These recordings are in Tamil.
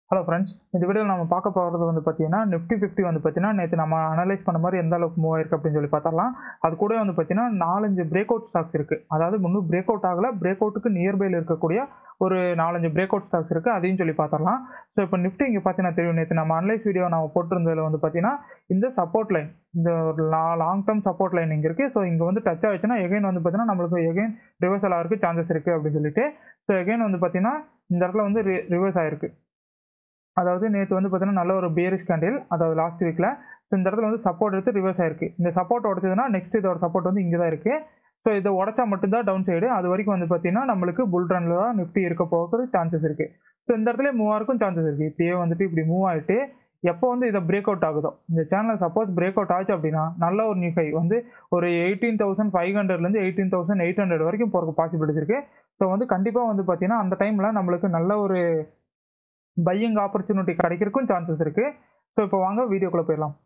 ஹலோ ஃப்ரெண்ட்ஸ் இந்த வீடியோவில் நம்ம பார்க்க போகிறது வந்து பார்த்தீங்கன்னா நிஃப்டி ஃபிஃப்டி வந்து பார்த்தீங்கன்னா நேற்று நம்ம அனலைஸ் பண்ண மாதிரி எந்த அளவுக்கு மூவ் ஆயிருக்கு அப்படின்னு சொல்லி பார்த்தரலாம் அது கூட வந்து பார்த்தீங்கன்னா நாலஞ்சு பிரேக் அவுட் ஸ்டாக்ஸ் இருக்குது அதாவது இன்னும் பிரேக் அவுட் ஆகல பிரேக் அவுட்டுக்கு நியர்பையில் இருக்கக்கூடிய ஒரு நாலஞ்சு பிரேக் அவுட் ஸ்டாக்ஸ் இருக்குது அதையும் சொல்லி பார்த்துடலாம் ஸோ இப்போ நிஃப்டி இங்கே பார்த்தீங்கன்னா தெரியும் நேற்று நம்ம அனலைஸ் வீடியோ நம்ம போட்டிருந்ததில் வந்து பார்த்தீங்கன்னா இந்த சப்போர்ட் லைன் இந்த ஒரு லாங் டேர்ம் சப்போர்ட் லைன் இங்கே இருக்குது ஸோ இங்கே வந்து டச் ஆயிடுச்சுன்னா எகைன் வந்து பார்த்தீங்கன்னா நம்மளுக்கு எகைன் ரிவர்சல் ஆகிறதுக்கு சான்சஸ் இருக்குது அப்படின்னு சொல்லிட்டு ஸோ எகைன் வந்து பார்த்தீங்கன்னா இந்த இடத்துல வந்து ரிவர்ஸ் ஆயிருக்கு அதாவது நேற்று வந்து பார்த்தீங்கன்னா நல்ல ஒரு பியரிஷ் கேண்டில் அதாவது லாஸ்ட் வீக்கில் ஸோ இந்த இடத்துல வந்து சப்போர்ட் எடுத்து ரிவர்ஸ் ஆயிருக்கு இந்த சப்போர்ட் உடச்சதுன்னா நெக்ஸ்ட் இதோட சப்போர்ட் வந்து இங்கே தான் இருக்குது ஸோ இதை உடச்சா மட்டும்தான் டவுன் சைடு அது வரைக்கும் வந்து பார்த்தீங்கன்னா நம்மளுக்கு புல் ரனில் தான் நிஃப்டி இருக்க போகிறது சான்சஸ் இருக்குது ஸோ இந்த இடத்துல மூவ் ஆகிறக்கும் சான்சஸ் இருக்குது இப்படியே வந்துட்டு இப்படி மூவ் ஆகிட்டு எப்போ வந்து இதை பிரேக் அவுட் ஆகுதோ இந்த சேனல் சப்போஸ் பிரேக் அவுட் ஆச்சு அப்படின்னா நல்ல ஒரு நியூ ஹை வந்து ஒரு எயிட்டீன் தௌசண்ட் ஃபைவ் ஹண்ட்ரட்லேருந்து எயிட்டீன் தௌசண்ட் எயிட் ஹண்ட்ரட் வரைக்கும் போகிறக்கு பாசிபிலிட்டிஸ் இருக்குது ஸோ வந்து கண்டிப்பாக வந்து பார்த்தீங்கன்னா அந்த டைமில் நம்மளுக்கு நல்ல ஒரு பையிங் ஆப்பர்ச்சுனிட்டி கிடைக்கிறதுக்கும் சான்சஸ் இருக்குது ஸோ இப்போ வாங்க வீடியோக்குள்ளே போயிடலாம்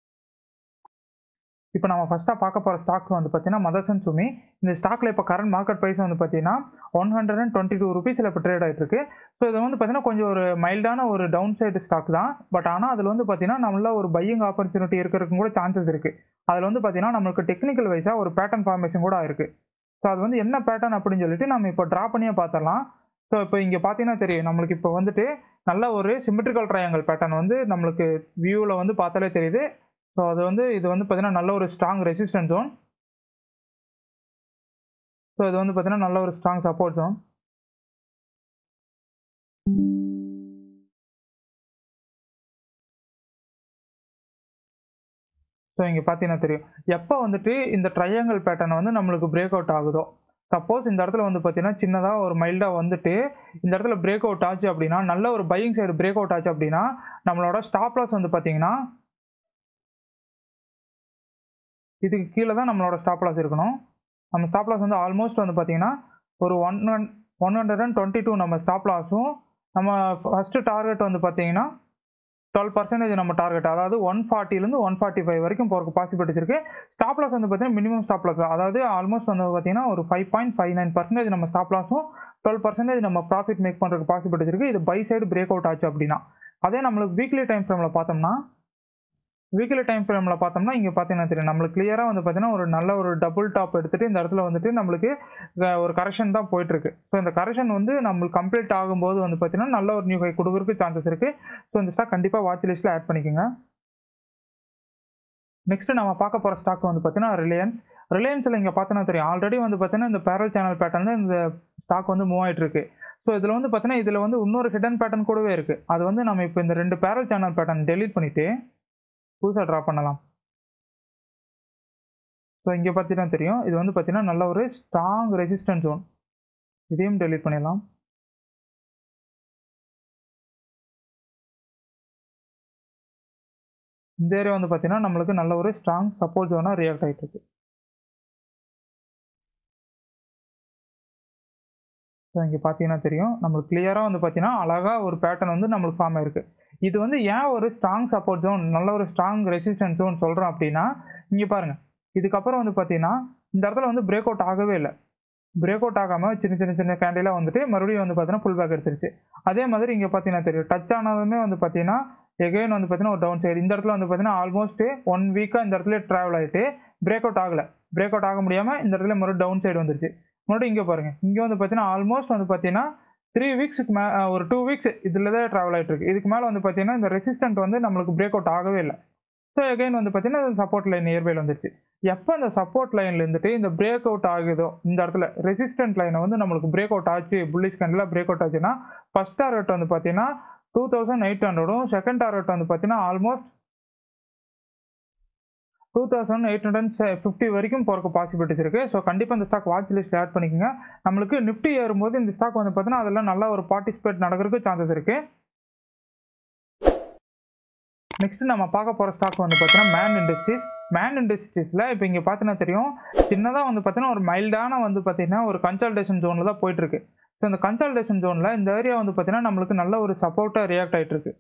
இப்போ நம்ம ஃபஸ்ட்டாக பார்க்க போகிற ஸ்டாக் வந்து பார்த்தீங்கன்னா மதர்சன் சுமி இந்த ஸ்டாக்கில் இப்போ கரண்ட் மார்க்கெட் ப்ரைஸ் வந்து பார்த்தீங்கன்னா one hundred and twenty two ருபீஸில் இப்போ ட்ரேட் ஆகிட்டு இருக்கு ஸோ இது வந்து பார்த்தீங்கன்னா கொஞ்சம் ஒரு மைல்டான ஒரு டவுன் சைடு ஸ்டாக் தான் பட் ஆனால் அதில் வந்து பார்த்தீங்கன்னா நம்மள ஒரு பையிங் ஆப்பர்ச்சுனிட்டி இருக்கிறதுக்கும் கூட சான்சஸ் இருக்குது அதில் வந்து பார்த்தீங்கன்னா நம்மளுக்கு டெக்னிக்கல் வைஸாக ஒரு பேட்டர்ன் ஃபார்மேஷன் கூட ஆயிருக்கு ஸோ அது வந்து என்ன பேட்டர்ன் அப்படின்னு சொல்லிட்டு நம்ம இப்போ ட்ரா பண்ணியே பார்த்துடலாம் ஸோ இப்போ இங்கே பார்த்தீங்கன்னா தெரியும் நம்மளுக்கு இப்போ வந்துட்டு நல்ல ஒரு சிமெட்ரிக்கல் ட்ரையாங்கல் பேட்டர்ன் வந்து நம்மளுக்கு வியூவில் வந்து பார்த்தாலே தெரியுது ஸோ அது வந்து இது வந்து பார்த்தீங்கன்னா நல்ல ஒரு ஸ்ட்ராங் ரெசிஸ்டன்ஸ் ஜோன் ஸோ இது வந்து பார்த்தீங்கன்னா நல்ல ஒரு ஸ்ட்ராங் சப்போர்ட் ஜோன் ஸோ இங்கே பார்த்தீங்கன்னா தெரியும் எப்போ வந்துட்டு இந்த ட்ரையாங்கல் பேட்டர்ன் வந்து நம்மளுக்கு பிரேக் அவுட் ஆகுதோ சப்போஸ் இந்த இடத்துல வந்து பார்த்தீங்கன்னா சின்னதாக ஒரு மைல்டாக வந்துட்டு இந்த இடத்துல பிரேக் அவுட் ஆச்சு அப்படின்னா நல்ல ஒரு பையிங் சைடு பிரேக் அவுட் ஆச்சு அப்படின்னா நம்மளோட ஸ்டாப் லாஸ் வந்து பார்த்தீங்கன்னா இதுக்கு கீழே தான் நம்மளோட ஸ்டாப் லாஸ் இருக்கணும் நம்ம ஸ்டாப் லாஸ் வந்து ஆல்மோஸ்ட் வந்து பார்த்தீங்கன்னா ஒரு one one one hundred and twenty two நம்ம ஸ்டாப் லாஸும் நம்ம ஃபஸ்ட்டு டார்கெட் வந்து பார்த்தீங்கன்னா டுவெல் பர்சன்டேஜ் நம்ம டார்கெட் அதாவது ஒன் ஃபார்ட்டிலேருந்து ஒன் ஃபார்ட்டி ஃபைவ் வரைக்கும் போகிறக்கு பாசிபிலிட்டிஸ் இருக்குது ஸ்டாப் லாஸ் வந்து பார்த்தீங்கன்னா மினிமம் ஸ்டாப் லாஸ் அதாவது ஆல்மோஸ்ட் வந்து பார்த்தீங்கன்னா ஒரு five point five nine percentage நம்ம ஸ்டாப் லாஸும் டுவெல் பர்சன்டேஜ் நம்ம ப்ராஃபிட் மேக் பண்ணுறதுக்கு பாசிபிலிட்டிஸ் இருக்குது இது பை சைடு பிரேக் அவுட் ஆச்சு அப்படின்னா அதே நம்மளுக்கு வீக்லி டைம் ஃப்ரேமில் பார்த்தோம்னா வீக்லி டைம் ஃப்ரேமில் பார்த்தோம்னா இங்கே பார்த்தீங்கன்னா தெரியும் நம்மளுக்கு கிளியராக வந்து பார்த்தீங்கன்னா ஒரு நல்ல ஒரு டபுள் டாப் எடுத்துகிட்டு இந்த இடத்துல வந்துட்டு நம்மளுக்கு ஒரு கரெக்ஷன் தான் போயிட்டுருக்கு ஸோ இந்த கரெக்ஷன் வந்து நம்மளுக்கு கம்ப்ளீட் ஆகும்போது வந்து பார்த்தீங்கன்னா நல்ல ஒரு நியூ ஹை கொடுக்குறதுக்கு சான்சஸ் இருக்குது ஸோ இந்த ஸ்டாக் கண்டிப்பாக வாட்ச் லிஸ்ட்டில் ஆட் பண்ணிக்கோங்க நெக்ஸ்ட் நம்ம பார்க்க போகிற ஸ்டாக் வந்து பார்த்தீங்கன்னா ரிலையன்ஸ் ரிலையன்ஸில் இங்கே பார்த்தோன்னா தெரியும் ஆல்ரெடி வந்து பார்த்தீங்கன்னா இந்த பேரல் சேனல் பேட்டர்னில் இந்த ஸ்டாக் வந்து மூவ் ஆகிட்டு இருக்கு ஸோ இதில் வந்து பார்த்தீங்கன்னா இதில் வந்து இன்னொரு ஹிடன் பேட்டர்ன் கூடவே இருக்குது அது வந்து நம்ம இப்போ இந்த ரெண்டு பேரல் சேனல் பேட்டர்ன் டெலீட் பண்ணிவிட்டு புதுசாக ட்ரா பண்ணலாம் ஸோ இங்கே பார்த்தீங்கன்னா தெரியும் இது வந்து பார்த்தீங்கன்னா நல்ல ஒரு ஸ்ட்ராங் ரெசிஸ்டன்ஸ் ஜோன் இதையும் டெலீட் பண்ணிடலாம் இந்த ஏரியா வந்து பார்த்தீங்கன்னா நம்மளுக்கு நல்ல ஒரு ஸ்ட்ராங் சப்போர்ட் ஜோனாக ரியாக்ட் ஆகிட்டு இருக்கு ஸோ இங்கே பார்த்தீங்கன்னா தெரியும் நம்மளுக்கு கிளியராக வந்து பார்த்தீங்கன்னா அழகாக ஒரு பேட்டர்ன் வந்து நம்மளுக்கு ஃபார்ம் ஆயிருக்கு இது வந்து ஏன் ஒரு ஸ்ட்ராங் சப்போர்ட் ஜோன் நல்ல ஒரு ஸ்ட்ராங் ரெசிஸ்டன்ஸ் ஜோன் சொல்கிறோம் அப்படின்னா இங்கே பாருங்கள் இதுக்கப்புறம் வந்து பார்த்தீங்கன்னா இந்த இடத்துல வந்து பிரேக் அவுட் ஆகவே இல்லை பிரேக் அவுட் ஆகாமல் சின்ன சின்ன சின்ன கேண்டிலாக வந்துட்டு மறுபடியும் வந்து பார்த்தீங்கன்னா ஃபுல் பேக் எடுத்துருச்சு அதே மாதிரி இங்கே பார்த்தீங்கன்னா தெரியும் டச் ஆனதுமே வந்து பார்த்தீங்கன்னா எகைன் வந்து பார்த்தீங்கன்னா ஒரு டவுன் சைடு இந்த இடத்துல வந்து பார்த்தீங்கன்னா ஆல்மோஸ்ட் ஒன் வீக்காக இந்த இடத்துல ட்ராவல் ஆகிட்டு பிரேக் அவுட் ஆகலை பிரேக் அவுட் ஆக முடியாமல் இந்த இடத்துல மறுபடியும் டவுன் சைடு வந்துருச்சு மறுபடியும் இங்கே பாருங்கள் இங்கே வந்து பார்த்தீங்கன்னா ஆல்மோஸ்ட் வந்து பார்த்தீங்கன்னா த்ரீ வீக்ஸுக்கு மே ஒரு டூ வீக்ஸ் இதில் தான் ட்ராவல் ஆகிட்டு இருக்கு இதுக்கு மேலே வந்து பார்த்தீங்கன்னா இந்த ரெசிஸ்டன்ட் வந்து நம்மளுக்கு பிரேக் அவுட் ஆகவே இல்லை ஸோ எகைன் வந்து பார்த்தீங்கன்னா சப்போர்ட் லைன் நியர்பையில் வந்துருச்சு எப்போ இந்த சப்போர்ட் லைனில் இருந்துட்டு இந்த பிரேக் அவுட் ஆகுதோ இந்த இடத்துல ரெசிஸ்டன்ட் லைனை வந்து நம்மளுக்கு பிரேக் அவுட் ஆச்சு புல்லிஷ் கேண்டில் பிரேக் அவுட் ஆச்சுன்னா ஃபஸ்ட் டார்கெட் வந்து பார்த்தீங்கன்னா டூ தௌசண்ட் எயிட் ஹண்ட்ரடும் செகண்ட் டார்கெட் வந்து பார்த்தீங்கன்னா almost two thousand eight hundred fifty வரைக்கும் போகிறக்கு பாசிபிலிட்டிஸ் இருக்குது ஸோ கண்டிப்பாக இந்த ஸ்டாக் வாட்ச் லிஸ்ட் ஆட் பண்ணிக்கோங்க நம்மளுக்கு நிஃப்டி ஏறும்போது இந்த ஸ்டாக் வந்து பார்த்தீங்கன்னா அதெல்லாம் நல்ல ஒரு பார்ட்டிசிபேட் நடக்கிறதுக்கு சான்சஸ் இருக்குது நெக்ஸ்ட் நம்ம பார்க்க போகிற ஸ்டாக் வந்து பார்த்தீங்கன்னா மேன் இண்டஸ்ட்ரீஸ் மேன் இண்டஸ்ட்ரீஸில் இப்போ இங்கே பார்த்தீங்கன்னா தெரியும் சின்னதாக வந்து பார்த்தீங்கன்னா ஒரு மைல்டான வந்து பார்த்தீங்கன்னா ஒரு கன்சல்டேஷன் ஜோனில் தான் போயிட்டுருக்கு ஸோ இந்த கன்சல்டேஷன் ஜோனில் இந்த ஏரியா வந்து பார்த்தீங்கன்னா நம்மளுக்கு நல்ல ஒரு சப்போர்ட்டாக ரியாக்ட் ஆகிட்டு இருக்கு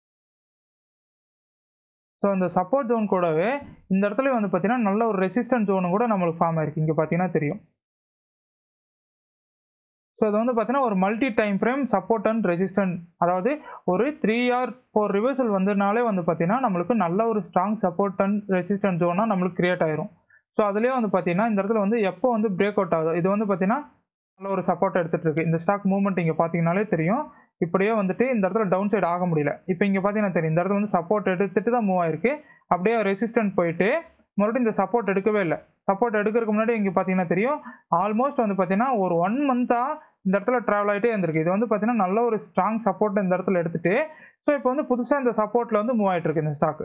ஸோ இந்த சப்போர்ட் ஜோன் கூடவே இந்த இடத்துல வந்து பார்த்தீங்கன்னா நல்ல ஒரு ரெசிஸ்டன்ட் ஜோனு கூட நம்மளுக்கு ஃபார்ம் ஆயிருக்கு இங்கே பார்த்தீங்கன்னா தெரியும் ஸோ இது வந்து பார்த்தீங்கன்னா ஒரு multi time frame support and resistant அதாவது ஒரு த்ரீ ஆர் ஃபோர் ரிவர்சல் வந்ததுனாலே வந்து பார்த்தீங்கன்னா நம்மளுக்கு நல்ல ஒரு ஸ்ட்ராங் சப்போர்ட் அண்ட் ரெசிஸ்டன்ட் ஜோனாக நம்மளுக்கு கிரியேட் ஆயிரும் ஸோ அதுலேயே வந்து பார்த்தீங்கன்னா இந்த இடத்துல வந்து எப்போ வந்து பிரேக் அவுட் ஆகுது இது வந்து பார்த்தீங்கன்னா நல்ல ஒரு சப்போர்ட் எடுத்துட்டு இருக்கு இந்த ஸ்டாக் மூவ்மெண்ட் இங்கே பார்த்தீங்கனாலே தெரியும் இப்படியே வந்துட்டு இந்த இடத்துல டவுன் சைடு ஆக முடியல இப்போ இங்கே பார்த்தீங்கன்னா தெரியும் இந்த இடத்துல வந்து சப்போர்ட் எடுத்துட்டு தான் மூவ் ஆயிருக்கு அப்படியே ரெசிஸ்டன்ட் போயிட்டு மறுபடியும் இந்த சப்போர்ட் எடுக்கவே இல்லை சப்போர்ட் எடுக்கிறதுக்கு முன்னாடி இங்கே பார்த்தீங்கன்னா தெரியும் ஆல்மோஸ்ட் வந்து பார்த்தீங்கன்னா ஒரு ஒன் மந்த்தாக இந்த இடத்துல ட்ராவல் ஆகிட்டே இருந்திருக்கு இது வந்து பார்த்தீங்கன்னா நல்ல ஒரு ஸ்ட்ராங் சப்போர்ட் இந்த இடத்துல எடுத்துட்டு ஸோ இப்போ வந்து புதுசாக இந்த சப்போர்ட்டில் வந்து மூவ் ஆகிட்டு இருக்கு இந்த ஸ்டாக்கு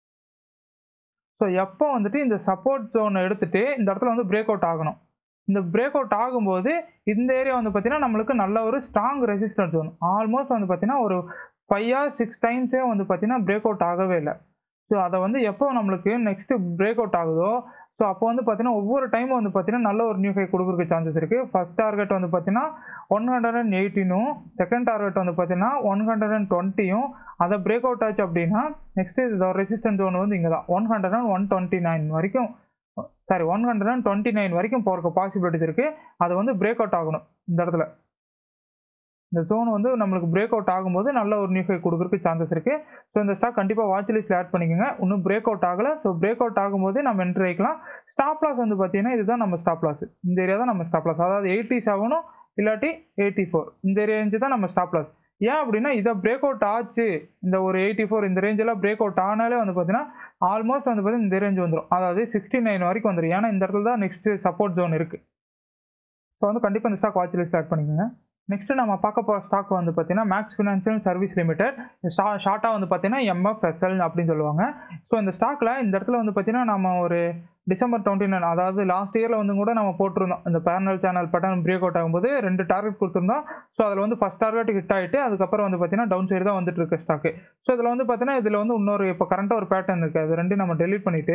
ஸோ எப்போ வந்துட்டு இந்த சப்போர்ட் ஜோன் எடுத்துட்டு இந்த இடத்துல வந்து பிரேக் அவுட் ஆகணும் இந்த பிரேக் அவுட் ஆகும்போது இந்த ஏரியா வந்து பார்த்தீங்கன்னா நம்மளுக்கு நல்ல ஒரு ஸ்ட்ராங் ரெசிஸ்டன்ஸ் ஜோன் ஆல்மோஸ்ட் வந்து பார்த்தீங்கன்னா ஒரு ஃபைவ் ஆர் சிக்ஸ் டைம்ஸே வந்து பார்த்தீங்கன்னா பிரேக் அவுட் ஆகவே இல்லை ஸோ அதை வந்து எப்போ நம்மளுக்கு நெக்ஸ்ட் பிரேக் அவுட் ஆகுதோ ஸோ அப்போ வந்து பார்த்தீங்கன்னா ஒவ்வொரு டைமும் வந்து பார்த்தீங்கன்னா நல்ல ஒரு நியூ ஹை கொடுக்குறதுக்கு சான்சஸ் இருக்குது ஃபர்ஸ்ட் டார்கெட் வந்து பார்த்தீங்கன்னா ஒன் ஹண்ட்ரட் அண்ட் எயிட்டீனும் செகண்ட் டார்கெட் வந்து பார்த்தீங்கன்னா ஒன் ஹண்ட்ரட் அண்ட் டுவெண்ட்டியும் அதை பிரேக் அவுட் ஆச்சு அப்படின்னா நெக்ஸ்ட் இதோட ரெசிஸ்டன்ஸ் ஜோன் வந்து இங்கே தான் one hundred and one twenty nine வரைக்கும் sorry one hundred and twenty nine வரைக்கும் போகிறக்கு பாசிபிலிட்டிஸ் இருக்குது அது வந்து பிரேக் அவுட் ஆகணும் இந்த இடத்துல இந்த ஜோன் வந்து நம்மளுக்கு பிரேக் அவுட் ஆகும்போது நல்ல ஒரு நியூ ஹை கொடுக்குறதுக்கு சான்சஸ் இருக்குது ஸோ இந்த ஸ்டாக் கண்டிப்பாக வாட்ச் லிஸ்ட்டில் ஆட் பண்ணிக்கோங்க இன்னும் பிரேக் அவுட் ஆகலை ஸோ பிரேக் அவுட் ஆகும்போது நம்ம என்ட்ரி ஆகிக்கலாம் ஸ்டாப் லாஸ் வந்து பார்த்தீங்கன்னா இதுதான் நம்ம ஸ்டாப் லாஸ் இந்த ஏரியா தான் நம்ம ஸ்டாப் லாஸ் அதாவது எயிட்டி செவனும் இல்லாட்டி எயிட்டி ஃபோர் இந்த ரேஞ்சு தான் நம்ம ஸ்டாப் லாஸ் ஏன் அப்படின்னா இதை பிரேக் அவுட் ஆச்சு இந்த ஒரு எயிட்டி ஃபோர் இந்த ரேஞ்செல்லாம் பிரேக் அவுட் ஆனாலே வந்து பார்த்தீங்கன்னா ஆல்மோஸ்ட் வந்து பார்த்தீங்கன்னா இந்த ரேஞ்ச் வந்துடும் அதாவது சிக்ஸ்டி நைன் வரைக்கும் வந்துடும் ஏன்னா இந்த இடத்துல தான் நெக்ஸ்ட் சப்போர்ட் ஜோன் இருக்குது ஸோ வந்து கண்டிப்பாக இந்த ஸ்டாக் வாட்ச் லிஸ்ட் ஆட் பண்ணிக்கோங்க நெக்ஸ்ட் நம்ம பார்க்க போகிற ஸ்டாக் வந்து பார்த்தீங்கன்னா மேக்ஸ் ஃபினான்ஷியல் சர்வீஸ் லிமிடெட் ஷார்ட்டாக வந்து பார்த்தீங்கன்னா எம்எஃப்எஸ்எல் அப்படின்னு சொல்லுவாங்க ஸோ இந்த ஸ்டாக்கில் இந்த இடத்துல வந்து பார்த்தீங்கன்னா நம்ம ஒரு டிசம்பர் டுவெண்ட்டி நைன் அதாவது லாஸ்ட் இயரில் வந்து கூட நம்ம போட்டிருந்தோம் இந்த panel channel pattern break out ஆகும்போது ரெண்டு டார்கெட் கொடுத்துருந்தோம் ஸோ அதில் வந்து ஃபஸ்ட் டார்கெட் ஹிட் ஆகிட்டு அதுக்கப்புறம் வந்து பார்த்தீங்கன்னா டவுன் சைடு தான் வந்துட்டு இருக்கு ஸ்டாக்கு ஸோ இதில் வந்து பார்த்தீங்கன்னா இதில் வந்து இன்னொரு இப்போ கரண்ட்டாக ஒரு பேட்டர்ன் இருக்குது அது ரெண்டையும் நம்ம டெலீட் பண்ணிவிட்டு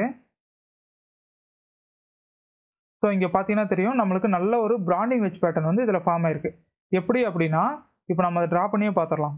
ஸோ இங்கே பார்த்தீங்கன்னா தெரியும் நம்மளுக்கு நல்ல ஒரு பிராண்டிங் வெச் பேட்டர்ன் வந்து இதில் ஃபார்ம் ஆயிருக்கு எப்படி அப்படின்னா இப்போ நம்ம அதை ட்ரா பண்ணியே பார்த்துடலாம்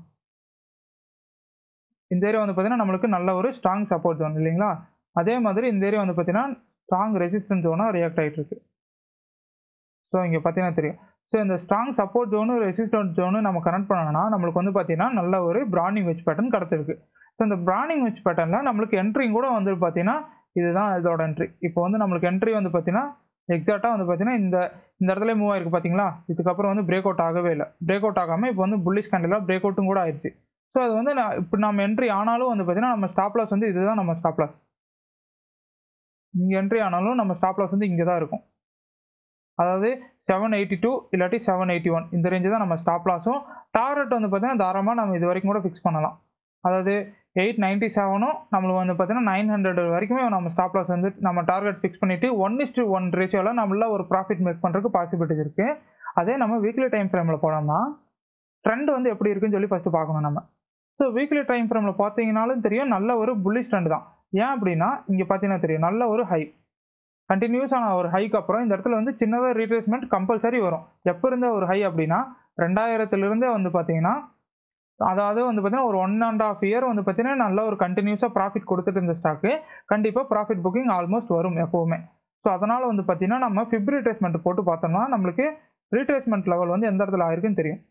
இந்த ஏரியா வந்து பார்த்தீங்கன்னா நம்மளுக்கு நல்ல ஒரு ஸ்ட்ராங் சப்போர்ட் ஜோன் இல்லைங்களா அதே மாதிரி இந்த ஏரியா வந்து பார்த்தீங்கன்னா ஸ்ட்ராங் ரெசிஸ்டன்ஸ் ஜோனாக ரியாக்ட் ஆகிட்டு இருக்கு ஸோ இங்கே பார்த்தீங்கன்னா தெரியும் ஸோ இந்த strong support zone resistance zone நம்ம கனெக்ட் பண்ணோம்னா நம்மளுக்கு வந்து பார்த்தீங்கன்னா நல்ல ஒரு பிராண்டிங் வெச் பேட்டர்ன் கிடச்சிருக்கு ஸோ இந்த பிராண்டிங் வெச் பேட்டர்னில் நம்மளுக்கு என்ட்ரிங் கூட வந்து பார்த்தீங்கன்னா இதுதான் இதோட என்ட்ரி இப்போ வந்து நம்மளுக்கு என்ட்ரி வந்து பார்த்தீங்கன்னா எக்ஸாக்டாக வந்து பார்த்தீங்கன்னா இந்த இந்த இடத்துல மூவ் ஆயிருக்கு பார்த்தீங்களா இதுக்கப்புறம் வந்து பிரேக் அவுட் ஆகவே இல்லை பிரேக் அவுட் ஆகாமல் இப்போ வந்து புல்லிஷ் கேண்டிலாக பிரேக் அவுட்டும் கூட ஆயிடுச்சு ஸோ அது வந்து நான் இப்போ நம்ம என்ட்ரி ஆனாலும் வந்து பார்த்தீங்கன்னா நம்ம ஸ்டாப் லாஸ் வந்து இதுதான் நம்ம ஸ்டாப் லாஸ் இங்கே என்ட்ரி ஆனாலும் நம்ம ஸ்டாப் லாஸ் வந்து இங்கே தான் இருக்கும் அதாவது செவன் எயிட்டி டூ இல்லாட்டி செவன் எயிட்டி ஒன் இந்த ரேஞ்சு தான் நம்ம ஸ்டாப் லாஸும் டார்கெட் வந்து பார்த்தீங்கன்னா தாராளமாக நம்ம இது வரைக்கும் கூட ஃபிக்ஸ் பண்ணலாம் அதாவது எயிட் நைன்ட்டி செவனும் நம்மளுக்கு வந்து பார்த்தீங்கன்னா நைன் ஹண்ட்ரட் வரைக்குமே நம்ம ஸ்டாப் லாஸ் வந்து நம்ம டார்கெட் ஃபிக்ஸ் பண்ணிவிட்டு ஒன் இஸ் டு ஒன் ரேஷியோவில் நம்மள ஒரு ப்ராஃபிட் மேக் பண்ணுறதுக்கு பாசிபிலிட்டிஸ் இருக்குது அதே நம்ம வீக்லி டைம் ஃப்ரேமில் போனோம்னா ட்ரெண்ட் வந்து எப்படி இருக்குன்னு சொல்லி ஃபஸ்ட்டு பார்க்கணும் நம்ம ஸோ வீக்லி டைம் ஃப்ரேமில் பார்த்தீங்கனாலும் தெரியும் நல்ல ஒரு புல்லிஷ் ட்ரெண்ட் தான் ஏன் அப்படின்னா இங்கே பார்த்தீங்கன்னா தெரியும் நல்ல ஒரு ஹை கண்டினியூஸான ஒரு ஹைக்கு அப்புறம் இந்த இடத்துல வந்து சின்னதாக ரீட்ரேஸ்மெண்ட் கம்பல்சரி வரும் எப்போ இருந்த ஒரு ஹை அப்படின்னா ரெண்டாயிரத்துலேருந்தே வந்து பார்த்தீங்கன்னா அதாவது வந்து பார்த்தீங்கன்னா ஒரு ஒன் அண்ட் ஆஃப் இயர் வந்து பார்த்தீங்கன்னா நல்ல ஒரு கண்டினியூஸாக ப்ராஃபிட் கொடுத்துட்டு இருந்த ஸ்டாக்கு கண்டிப்பாக ப்ராஃபிட் புக்கிங் ஆல்மோஸ்ட் வரும் எப்போவுமே ஸோ அதனால் வந்து பார்த்தீங்கன்னா நம்ம ஃபிப் ரீட்ரேஸ்மெண்ட் போட்டு பார்த்தோம்னா நம்மளுக்கு ரீட்ரேஸ்மெண்ட் லெவல் வந்து எந்த இடத்துல ஆயிருக்குன்னு தெரியும்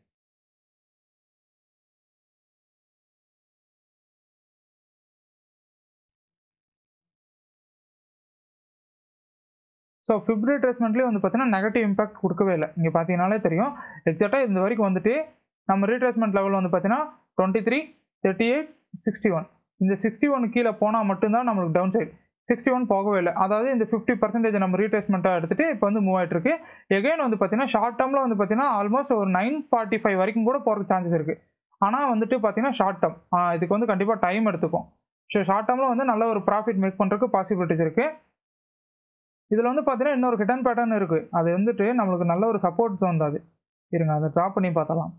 ஸோ ஃபிப் ரீட்ரேஸ்மெண்ட்லேயே வந்து பார்த்தீங்கன்னா நெகட்டிவ் இம்பாக்ட் கொடுக்கவே இல்லை இங்கே பார்த்தீங்கனாலே தெரியும் எக்ஸாக்டாக இந்த வரைக்கும் வந்துட்டு நம்ம ரீட்ரேஸ்மெண்ட் லெவல் வந்து பார்த்தீங்கன்னா twenty three thirty eight sixty one இந்த சிக்ஸ்டி ஒன் கீழே போனால் மட்டும்தான் நம்மளுக்கு டவுன் சைடு சிக்ஸ்டி ஒன் போகவே இல்லை அதாவது இந்த ஃபிஃப்டி பர்சன்டேஜ் நம்ம ரீட்ரேஸ்மெண்ட்டாக எடுத்துகிட்டு இப்போ வந்து மூவ் ஆகிட்டு இருக்கு எகைன் வந்து பார்த்தீங்கன்னா ஷார்ட் டேர்மில் வந்து பார்த்தீங்கன்னா ஆல்மோஸ்ட் ஒரு நைன் ஃபார்ட்டி ஃபைவ் வரைக்கும் கூட போகிறதுக்கு சான்சஸ் இருக்குது ஆனால் வந்துட்டு பார்த்தீங்கன்னா ஷார்ட் டேர்ம் இதுக்கு வந்து கண்டிப்பாக டைம் எடுத்துக்கும் ஸோ ஷார்ட் டேர்மில் வந்து நல்ல ஒரு ப்ராஃபிட் மேக் பண்ணுறதுக்கு பாசிபிலிட்டிஸ் இருக்குது இதில் வந்து பார்த்தீங்கன்னா இன்னொரு ஹிடன் பேட்டர்ன் இருக்குது அது வந்துட்டு நம்மளுக்கு நல்ல ஒரு சப்போர்ட் ஜோன் தான் அது இருங்க அதை ட்ராப் பண்ணி பார்த்தலாம்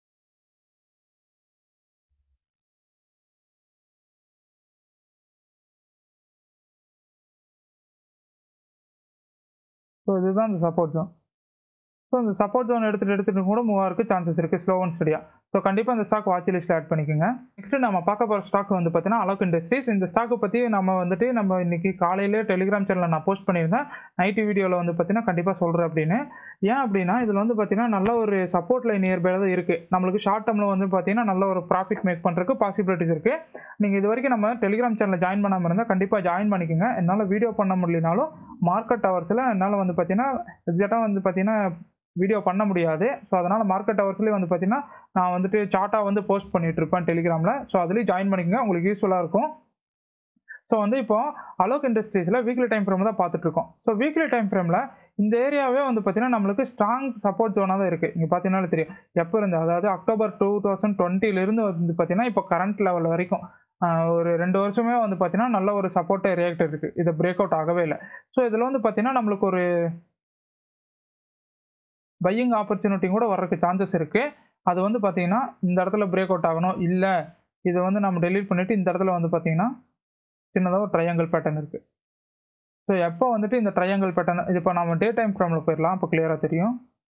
ஸோ இதுதான் இந்த சப்போர்ட் ஜோன் ஸோ இந்த சப்போர்ட் ஜோன் எடுத்துகிட்டு எடுத்துகிட்டு கூட மூவ் ஆகிறதுக்கு சான்சஸ் இருக்குது ஸ்லோ அண்ட் ஸ்டடியாக ஸோ கண்டிப்பாக இந்த ஸ்டாக் வாட்ச் லிஸ்ட்டில் ஆட் பண்ணிக்கோங்க நெக்ஸ்ட் நம்ம பார்க்க போகிற ஸ்டாக் வந்து பார்த்தீங்கன்னா அலோக் இண்டஸ்ட்ரீஸ் இந்த ஸ்டாக்கை பற்றி நம்ம வந்துட்டு நம்ம இன்னைக்கு காலையிலே டெலிகிராம் சேனலில் நான் போஸ்ட் பண்ணியிருந்தேன் நைட்டு வீடியோவில் வந்து பார்த்தீங்கன்னா கண்டிப்பாக சொல்கிறேன் அப்படின்னு ஏன் அப்படின்னா இதில் வந்து பார்த்தீங்கன்னா நல்ல ஒரு சப்போர்ட் லைன் நியர்பைல தான் இருக்குது நம்மளுக்கு ஷார்ட் டேர்மில் வந்து பார்த்தீங்கன்னா நல்ல ஒரு ப்ராஃபிட் மேக் பண்ணுறதுக்கு பாசிபிலிட்டிஸ் இருக்குது நீங்கள் இது வரைக்கும் நம்ம டெலிகிராம் சேனலில் ஜாயின் பண்ணாமல் இருந்தால் கண்டிப்பாக ஜாயின் பண்ணிக்கோங்க என்னால் வீடியோ பண்ண முடியலனாலும் மார்க்கெட் ஹவர்ஸில் என்னால் வந்து பார்த்தீங்கன்னா எக்ஸாக்டாக வந்து பார்த்தீங்கன்னா வீடியோ பண்ண முடியாது ஸோ அதனால் மார்க்கெட் ஹவர்ஸ்லேயே வந்து பார்த்தீங்கன்னா நான் வந்துட்டு சார்ட்டாக வந்து போஸ்ட் பண்ணிட்டு இருப்பேன் டெலிகிராமில் ஸோ அதுலேயும் ஜாயின் பண்ணிக்கோங்க உங்களுக்கு யூஸ்ஃபுல்லாக இருக்கும் ஸோ வந்து இப்போ அலோக் இண்டஸ்ட்ரீஸில் வீக்லி டைம் ஃப்ரேம் தான் பார்த்துட்டு இருக்கோம் ஸோ வீக்லி டைம் ஃப்ரேமில் இந்த ஏரியாவே வந்து பார்த்தீங்கன்னா நம்மளுக்கு ஸ்ட்ராங் சப்போர்ட் ஜோனாக தான் இருக்குது இங்கே பார்த்தீங்கன்னா தெரியும் எப்போ இருந்து அதாவது அக்டோபர் டூ தௌசண்ட் டுவெண்ட்டிலேருந்து வந்து பார்த்தீங்கன்னா இப்போ கரண்ட் லெவல் வரைக்கும் ஆஹ் ஒரு ரெண்டு வருஷமே வந்து பார்த்தீங்கன்னா நல்ல ஒரு சப்போர்ட் ரியாக்டர் இருக்குது இது பிரேக் அவுட் ஆகவே இல்லை ஸோ இதில் வந்து பார்த்தீங்கன்னா நம்மளுக்கு ஒரு பையிங் ஆப்பர்ச்சுனிட்டி கூட வர்றதுக்கு சான்சஸ் இருக்குது அது வந்து பார்த்தீங்கன்னா இந்த இடத்துல பிரேக் அவுட் ஆகணும் இல்லை இதை வந்து நம்ம டெலீட் பண்ணிவிட்டு இந்த இடத்துல வந்து பார்த்தீங்கன்னா சின்னதாக ஒரு ட்ரையாங்கிள் பேட்டர்ன் இருக்குது ஸோ எப்போ வந்துட்டு இந்த ட்ரையாங்கிள் பேட்டர்ன் இது இப்போ நம்ம டே டைம் ஃப்ரேமில் போயிடலாம் இப்போ கிளியராக தெரியும்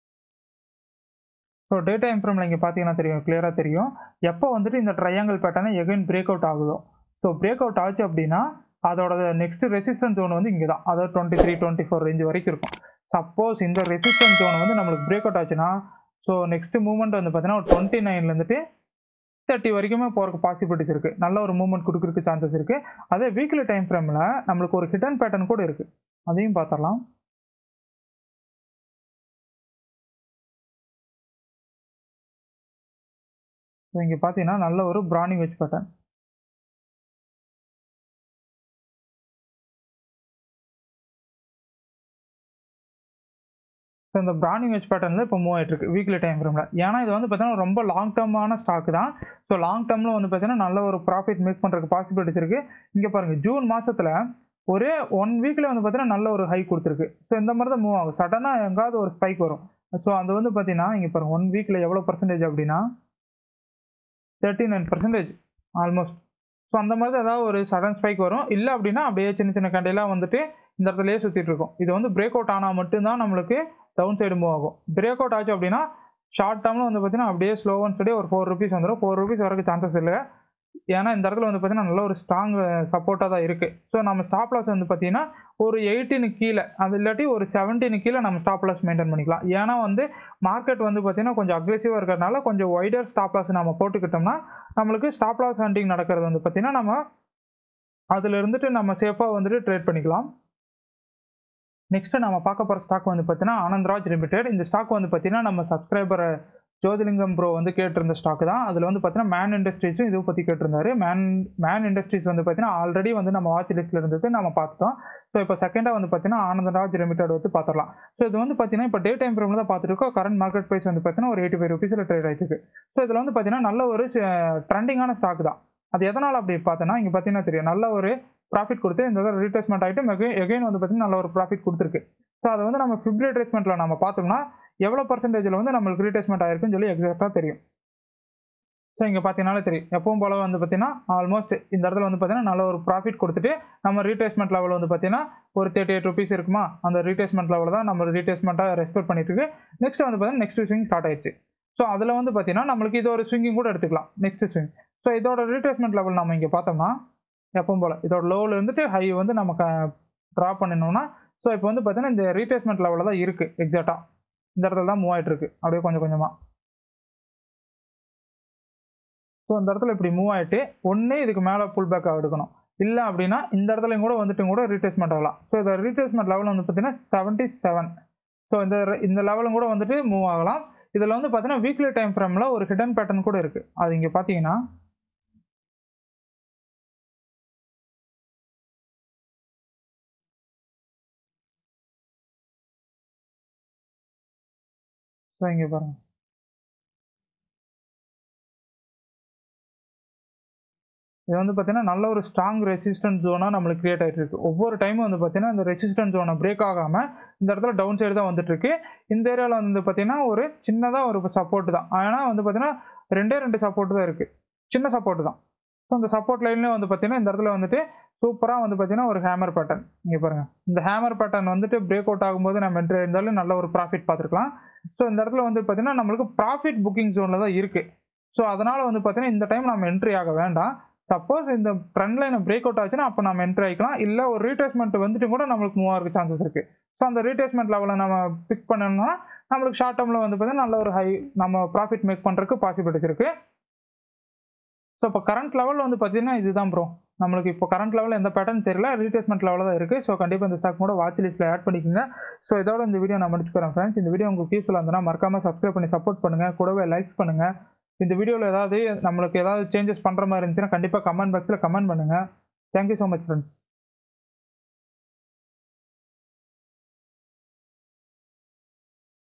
ஸோ டே டைம் ஃப்ரேமில் இங்கே பார்த்தீங்கன்னா தெரியும் கிளியராக தெரியும் எப்போ வந்துட்டு இந்த ட்ரையாங்கிள் பேட்டர்னை எகைன் பிரேக் அவுட் ஆகுதோ ஸோ பிரேக் அவுட் ஆச்சு அப்படின்னா அதோட நெக்ஸ்ட் ரெசிஸ்டன்ஸ் ஜோன் வந்து இங்கே தான் அதாவது twenty three twenty four range வரைக்கும் இருக்கும் சப்போஸ் இந்த ரெசிஸ்டன்ஸ் ஜோன் வந்து நம்மளுக்கு பிரேக் அவுட் ஆச்சுன்னா ஸோ நெக்ஸ்ட் மூவ்மெண்ட் வந்து பார்த்தீங்கன்னா ஒரு டுவெண்ட்டி நைன்லேருந்துட்டு தேர்ட்டி வரைக்குமே போகிறக்கு பாசிபிலிட்டிஸ் இருக்குது நல்ல ஒரு மூவ்மெண்ட் கொடுக்கறதுக்கு சான்சஸ் இருக்குது அதே வீக்லி டைம் ஃப்ரேமில் நம்மளுக்கு ஒரு ஹிடன் பேட்டர்ன் கூட இருக்குது அதையும் பார்த்துடலாம் ஸோ இங்கே பார்த்தீங்கன்னா நல்ல ஒரு பிராணி வெச் பேட்டர்ன் ஸோ இந்த பிராணி வெச் பேட்டர்னில் இப்போ மூவ் ஆகிட்டு இருக்கு வீக்லி டைம் ஃப்ரேமில் ஏன்னா இது வந்து பார்த்தீங்கன்னா ரொம்ப லாங் டேர்மான ஸ்டாக் தான் ஸோ லாங் டேர்மில் வந்து பார்த்தீங்கன்னா நல்ல ஒரு ப்ராஃபிட் மேக் பண்ணுறதுக்கு பாசிபிலிட்டிஸ் இருக்குது இங்கே பாருங்கள் ஜூன் மாதத்தில் ஒரே ஒன் வீக்கில் வந்து பார்த்தீங்கன்னா நல்ல ஒரு ஹை கொடுத்துருக்கு ஸோ இந்த மாதிரி தான் மூவ் ஆகும் சடனாக எங்காவது ஒரு ஸ்பைக் வரும் ஸோ அது வந்து பார்த்தீங்கன்னா இங்கே பாருங்கள் ஒன் வீக்கில் எவ்வளோ பர்சன்டேஜ் அப்படின்னா thirty nine percentage almost so அந்த மாதிரி தான் ஏதாவது ஒரு சடன் ஸ்பைக் வரும் இல்லை அப்படின்னா அப்படியே சின்ன சின்ன கண்டையெல்லாம் வந்துட்டு இந்த இடத்துலயே சுற்றிட்டு இருக்கும் இது வந்து பிரேக் அவுட் ஆனால் மட்டும்தான் நம்மளுக்கு டவுன் சைடு மூவ் ஆகும் பிரேக் அவுட் ஆச்சு அப்படின்னா ஷார்ட் டேர்மில் வந்து பார்த்தீங்கன்னா அப்படியே ஸ்லோ அண்ட் ஸ்டடி ஒரு ஃபோர் ருபீஸ் வந்துடும் ஃபோர் ருபீஸ் வரக்கு சான்சஸ் இல்லை ஏன்னா இந்த இடத்துல வந்து பார்த்தீங்கன்னா நல்ல ஒரு ஸ்ட்ராங் சப்போர்ட்டாக தான் இருக்குது ஸோ நம்ம ஸ்டாப் லாஸ் வந்து பார்த்தீங்கன்னா ஒரு எயிட்டினு கீழே அது இல்லாட்டி ஒரு செவன்டீனு கீழே நம்ம ஸ்டாப் லாஸ் மெயின்டைன் பண்ணிக்கலாம் ஏன்னா வந்து மார்க்கெட் வந்து பார்த்தீங்கன்னா கொஞ்சம் அக்ரெசிவாக இருக்கிறதுனால கொஞ்சம் ஒய்டர் ஸ்டாப் லாஸ் நம்ம போட்டுக்கிட்டோம்னா நம்மளுக்கு ஸ்டாப் லாஸ் ஹண்டிங் நடக்கிறது வந்து பார்த்தீங்கன்னா நம்ம அதில் இருந்துட்டு நம்ம சேஃபாக வந்துட்டு ட்ரேட் பண்ணிக்கலாம் நெக்ஸ்ட் நம்ம பார்க்க போகிற ஸ்டாக் வந்து பார்த்தீங்கன்னா ஆனந்த்ராஜ் லிமிடெட் இந்த ஸ்டாக் வந்து பார்த்தீங்கன்னா நம்ம சப்ஸ்கிரைபர் ஜோதிலிங்கம் ப்ரோ வந்து கேட்டிருந்த ஸ்டாக் தான் அதில் வந்து பார்த்தீங்கன்னா மேன் இண்டஸ்ட்ரீஸும் இதை பற்றி கேட்டிருந்தாரு மேன் மேன் இண்டஸ்ட்ரீஸ் வந்து பார்த்தீங்கன்னா ஆல்ரெடி வந்து நம்ம வாட்ச் லிஸ்ட்டில் இருந்தது நம்ம பார்த்துட்டோம் ஸோ இப்போ செகண்டாக வந்து பார்த்தீங்கன்னா ஆனந்தராஜ் லிமிடெட் வந்து பார்த்துடலாம் ஸோ இது வந்து பார்த்தீங்கன்னா இப்போ டே டைம் ஃப்ரேமில் தான் பார்த்துட்டு இருக்கோம் கரண்ட் மார்க்கெட் ப்ரைஸ் வந்து பார்த்தீங்கன்னா ஒரு எயிட்டி ஃபைவ் ருபீஸில் ட்ரேட் ஆயிருக்கு ஸோ இதில் வந்து பார்த்தீங்கன்னா நல்ல ஒரு ட்ரெண்டிங்கான ஸ்டாக் தான் அது எதனால் அப்படி பார்த்தோன்னா இங்கே பார்த்தீங்கன்னா தெரியும் நல்ல ஒரு ப்ராஃபிட் கொடுத்து இந்த தடவை ரீட்ரேஸ்மெண்ட் ஆகிட்டு எகைன் வந்து பார்த்தீங்கன்னா நல்ல ஒரு ப்ராஃபிட் கொடுத்துருக்கு ஸோ அதை வந்து நம்ம ஃபிப்ரவரி ட்ரேஸ்மெண்ட்டில் நம்ம பார்த்தோம்னா எவ்வளோ பர்சன்டேஜில் வந்து நம்மளுக்கு ரீட்ரேஸ்மெண்ட் ஆயிருக்குன்னு சொல்லி எக்ஸாக்டாக தெரியும் ஸோ இங்கே பார்த்தீங்கனாலே தெரியும் எப்பவும் போல வந்து பார்த்தீங்கன்னா ஆல்மோஸ்ட் இந்த இடத்துல வந்து பார்த்தீங்கன்னா நல்ல ஒரு ப்ராஃபிட் கொடுத்துட்டு நம்ம ரீட்ரேஸ்மெண்ட் லெவல் வந்து பார்த்தீங்கன்னா ஒரு தேர்ட்டி எயிட் ருபீஸ் இருக்குமா அந்த ரீட்ரேஸ்மெண்ட் லெவல் தான் நம்ம ரீட்ரேஸ்மெண்ட்டாக ரெஸ்பெக்ட் பண்ணிட்டு இருக்கு நெக்ஸ்ட் வந்து பார்த்தீங்கன்னா நெக்ஸ்ட் ஸ்விங் ஸ்டார்ட் ஆயிடுச்சு ஸோ அதில் வந்து பார்த்தீங்கன்னா நம்மளுக்கு இது ஒரு ஸ்விங்கிங் கூட எடுத்துக்கலாம் நெக்ஸ்ட் ஸ்விங் ஸோ இதோட ரீட்ரேஸ்மெண்ட் லெவல் நம்ம இங்கே பார்த்தோம்னா எப்பவும் போல் இதோட லோவில் இருந்துட்டு ஹை வந்து நமக்கு ட்ரா பண்ணினோம்னா ஸோ இப்போ வந்து பார்த்தீங்கன்னா இந்த ரீட்ரேஸ்மெண்ட் லெவலில் தான் இருக்குது எக்ஸாக்டாக இந்த இடத்துல தான் மூவ் ஆகிட்டு இருக்கு அப்படியே கொஞ்சம் கொஞ்சமாக ஸோ இந்த இடத்துல இப்படி மூவ் ஆகிட்டு ஒன்று இதுக்கு மேலே புல் பேக்காக எடுக்கணும் இல்லை அப்படின்னா இந்த இடத்துலையும் கூட வந்துட்டு கூட ரீட்ரேஸ்மெண்ட் ஆகலாம் ஸோ இந்த ரீட்ரேஸ்மெண்ட் லெவல் வந்து பார்த்தீங்கன்னா செவன்ட்டி செவன் ஸோ இந்த இந்த லெவலும் கூட வந்துட்டு மூவ் ஆகலாம் இதில் வந்து பார்த்தீங்கன்னா வீக்லி டைம் ஃப்ரேமில் ஒரு ஹிடன் பேட்டர்ன் கூட இருக்குது அது இங்கே பார்த்தீங்கன்னா ஸோ இங்கே பாருங்க இது வந்து பார்த்தீங்கன்னா நல்ல ஒரு ஸ்ட்ராங் ரெசிஸ்டன்ஸ் ஜோனாக நம்மளுக்கு கிரியேட் ஆகிட்டு இருக்கு ஒவ்வொரு டைமும் வந்து பார்த்தீங்கன்னா இந்த ரெசிஸ்டன்ஸ் ஜோனை பிரேக் ஆகாமல் இந்த இடத்துல டவுன் சைடு தான் வந்துட்டு இருக்கு இந்த ஏரியாவில் வந்து பார்த்தீங்கன்னா ஒரு சின்னதாக ஒரு சப்போர்ட் தான் ஆனால் வந்து பார்த்தீங்கன்னா ரெண்டே ரெண்டு சப்போர்ட் தான் இருக்குது சின்ன சப்போர்ட் தான் ஸோ அந்த சப்போர்ட் லைன்லேயே வந்து பார்த்தீங்கன்னா இந்த இடத்துல வந்துட்டு சூப்பராக வந்து பார்த்தீங்கன்னா ஒரு ஹேமர் பேட்டர்ன் இங்கே பாருங்கள் இந்த ஹேமர் பேட்டர்ன் வந்துட்டு பிரேக் அவுட் ஆகும்போது நம்ம என்ட்ரி இருந்தாலும் நல்ல ஒரு ப்ராஃபிட் பார்த்துருக்கலாம் ஸோ இந்த இடத்துல வந்து பார்த்தீங்கன்னா நம்மளுக்கு ப்ராஃபிட் புக்கிங் ஜோனில் தான் இருக்குது ஸோ அதனால் வந்து பார்த்தீங்கன்னா இந்த டைம் நம்ம என்ட்ரி ஆக வேண்டாம் சப்போஸ் இந்த ட்ரெண்ட் லைனை பிரேக் அவுட் ஆச்சுன்னா அப்போ நம்ம என்ட்ரி ஆகிக்கலாம் இல்லை ஒரு ரீட்ரேஸ்மெண்ட் வந்துட்டு கூட நம்மளுக்கு மூவ் ஆகிறதுக்கு சான்சஸ் இருக்குது ஸோ அந்த ரீட்ரேஸ்மெண்ட் லெவலை நம்ம பிக் பண்ணோம்னா நம்மளுக்கு ஷார்ட் டேர்மில் வந்து பார்த்தீங்கன்னா நல்ல ஒரு ஹை நம்ம ப்ராஃபிட் மேக் பண்ணுறதுக்கு பாசிபிலிட்டிஸ் இருக்குது ஸோ இப்போ கரண்ட் லெவலில் வந்து பார்த்தீங்கன்னா இதுதான் ப்ரோ நம்மளுக்கு இப்போ கரண்ட் லெவலில் எந்த பேட்டர்ன் தெரியல ரீட்ரேஸ்மெண்ட் லெவலில் தான் இருக்குது ஸோ கண்டிப்பாக இந்த ஸ்டாக் கூட வாட்ச் லிஸ்ட்டில் ஆட் பண்ணிக்கோங்க ஸோ இதோட இந்த வீடியோ நான் முடிச்சுக்கிறேன் ஃப்ரெண்ட்ஸ் இந்த வீடியோ உங்களுக்கு யூஸ்ஃபுல்லாக இருந்ததுன்னா மறக்காமல் சப்ஸ்கிரைப் பண்ணி சப்போர்ட் பண்ணுங்கள் கூடவே லைக்ஸ் பண்ணுங்கள் இந்த வீடியோவில் ஏதாவது நம்மளுக்கு ஏதாவது சேஞ்சஸ் பண்ணுற மாதிரி இருந்துச்சுன்னா கண்டிப்பாக கமெண்ட் பாக்ஸில் கமெண்ட் பண்ணுங்கள் தேங்க்யூ ஸோ மச் ஃப்ரெண்ட்ஸ்